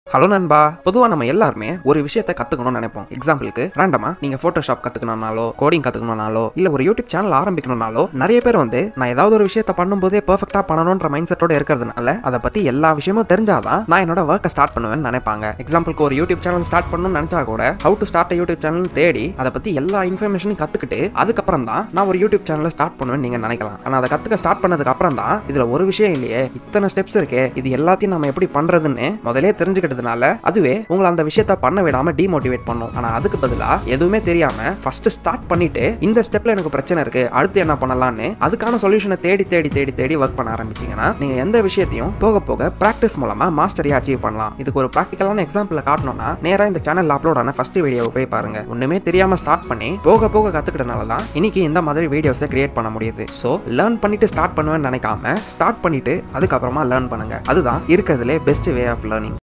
hello நண்பா பொதுவாக நம்ம எல்லாருமே ஒரு விஷயத்தை கற்றுக்கணும்னு நினைப்போம் எக்ஸாம்பிளுக்கு ரேண்டமா நீங்கள் ஃபோட்டோஷாப் கற்றுக்கணும்னாலோ கோடிங் கற்றுக்கணும்னாலோ இல்லை ஒரு யூடியூப் சேனல் ஆரம்பிக்கணும்னாலோ நிறைய பேர் வந்து நான் ஏதாவது ஒரு விஷயத்தை பண்ணும்போதே பெர்ஃபெக்டாக பண்ணணுன்ற மைண்ட் செட்டோட இருக்கிறதுனால அதை பற்றி எல்லா விஷயமும் தெரிஞ்சாதான் நான் என்னோட ஒர்க்கை ஸ்டார்ட் பண்ணுவேன்னு நினைப்பாங்க எக்ஸாம்பிளுக்கு ஒரு யூடியூப் சேனல் ஸ்டார்ட் பண்ணணும்னு நினச்சா கூட how to start YouTube channel தேடி அதை பற்றி எல்லா இன்ஃபர்மேஷனும் கற்றுக்கிட்டு அதுக்கப்புறம் தான் நான் ஒரு யூடியூப் சேனலை ஸ்டார்ட் பண்ணுவேன்னு நீங்கள் நினைக்கலாம் ஆனால் அதை கற்றுக்க ஸ்டார்ட் பண்ணதுக்கு அப்புறம் தான் இதில் ஒரு விஷயம் இல்லையே இத்தனை ஸ்டெப்ஸ் இருக்கே இது எல்லாத்தையும் நம்ம எப்படி பண்ணுறதுன்னு முதலே தெரிஞ்சுக்கிட்டதுனால அதுவே உங்களை அந்த விஷயத்த பண்ண விடாம டிமோட்டிவேட் பண்ணும் ஆனா அதுக்கு பதிலா எதுவுமே தெரியாம ஃபர்ஸ்ட் ஸ்டார்ட் பண்ணிட்டு இந்த ஸ்டெப்ல எனக்கு பிரச்சனை இருக்கு அடுத்து என்ன பண்ணலாம்னு அதுக்கான சொல்யூஷனை தேடி தேடி தேடி தேடி ஒர்க் பண்ண ஆரம்பிச்சீங்கன்னா நீங்க எந்த விஷயத்தையும் போக போக பிராக்டிஸ் மூலமா மாஸ்டரியா அச்சீவ் பண்ணலாம் இதுக்கு ஒரு ப்ராக்டிக்கலான எக்ஸாம்பிள் காட்டணும்னா நேரா இந்த சேனல் அப்லோட் ஆன ஃபர்ஸ்ட் வீடியோவை போய் பாருங்க ஒண்ணுமே தெரியாம ஸ்டார்ட் பண்ணி போக போக கத்துக்கிட்டனால தான் இன்னைக்கு இந்த மாதிரி வீடியோஸை கிரியேட் பண்ண முடியுது ஸோ லேர்ன் பண்ணிட்டு ஸ்டார்ட் பண்ணுவேன்னு நினைக்காம ஸ்டார்ட் பண்ணிட்டு அதுக்கப்புறமா லேர்ன் பண்ணுங்க அதுதான் இருக்கிறதுலே பெஸ்ட் வே ஆஃப் லேர்னிங்